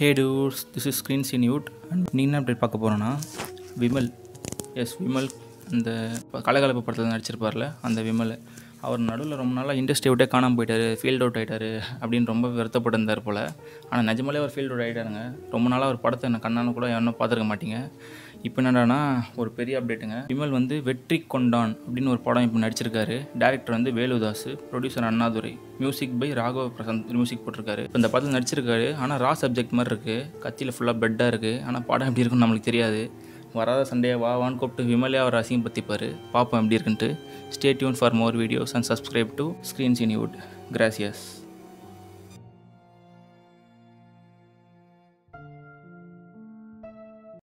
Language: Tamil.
hey dudes this is screen சினியூட் அண்ட் நீ என்ன அப்டேட் பார்க்க போகிறோன்னா விமல் எஸ் விமல் இந்த கலகலப்பு படத்தில் நடிச்சிருப்பார்ல அந்த விமல் அவர் நடுவில் ரொம்ப நாளாக இண்டஸ்ட்ரி விட்டே காணாமல் போயிட்டாரு ஃபீல்ட் அவுட் ஆகிட்டாரு அப்படின்னு ரொம்ப வருத்தப்பட்டிருந்தார் போல் ஆனால் நிஜமாலே அவர் ஃபீல்ட் அவுட் ஆகிட்டாருங்க ரொம்ப நாளாக ஒரு படத்தை என்ன கண்ணான கூட இன்னும் பார்த்துருக்க மாட்டீங்க இப்போ என்னடானா ஒரு பெரிய அப்டேட்டுங்க விமல் வந்து வெற்றி கொண்டான் அப்படின்னு ஒரு படம் இப்போ நடிச்சிருக்காரு டேரக்டர் வந்து Veludas producer Annadurai music by Raghava Prashanth music போட்டிருக்காரு இப்போ இந்த படத்தில் நடிச்சிருக்காரு ஆனால் ரா சப்ஜெக்ட் மாதிரி இருக்குது கத்தியில் ஃபுல்லாக பெட்டாக இருக்குது ஆனால் படம் எப்படி இருக்குன்னு நம்மளுக்கு தெரியாது வராத சண்டையை வா வான்னு கூப்பிட்டு விமலே அவர் அசிங்கப்படுத்திப்பார் பார்ப்போம் எப்படி இருக்குன்ட்டு stay tune for more videos and subscribe to screens இனிவுட் கிராசியஸ்